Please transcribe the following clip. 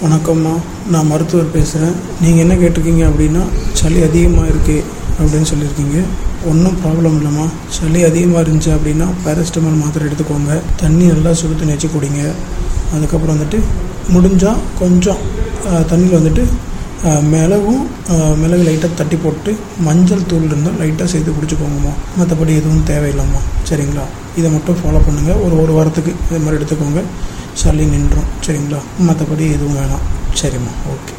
வணக்கம்மா நான் மருத்துவர் பேசுகிறேன் நீங்கள் என்ன கேட்டிருக்கீங்க அப்படின்னா சளி அதிகமாக இருக்குது அப்படின்னு சொல்லியிருக்கீங்க ஒன்றும் ப்ராப்ளம் இல்லைம்மா சளி அதிகமாக இருந்துச்சு அப்படின்னா பேரஸ்டமால் மாத்திரை எடுத்துக்கோங்க தண்ணி நல்லா சுடு தண்ணி வச்சு குடிங்க அதுக்கப்புறம் வந்துட்டு முடிஞ்சால் கொஞ்சம் தண்ணியில் வந்துட்டு அஹ், மிளகும் அஹ், மிளகு லைட்டாக தட்டி போட்டு மஞ்சள் தூள் இருந்தால் லைட்டாக சேர்த்து குடிச்சுக்கோங்கம்மா மற்றபடி எதுவும் தேவையில்லைம்மா சரிங்களா இதை மட்டும் ஃபாலோ பண்ணுங்கள் ஒரு ஒரு வாரத்துக்கு இது மாதிரி எடுத்துக்கோங்க சளி நின்றும் சரிங்களா மற்றபடி எதுவும் வேணாம் சரிம்மா ஓகே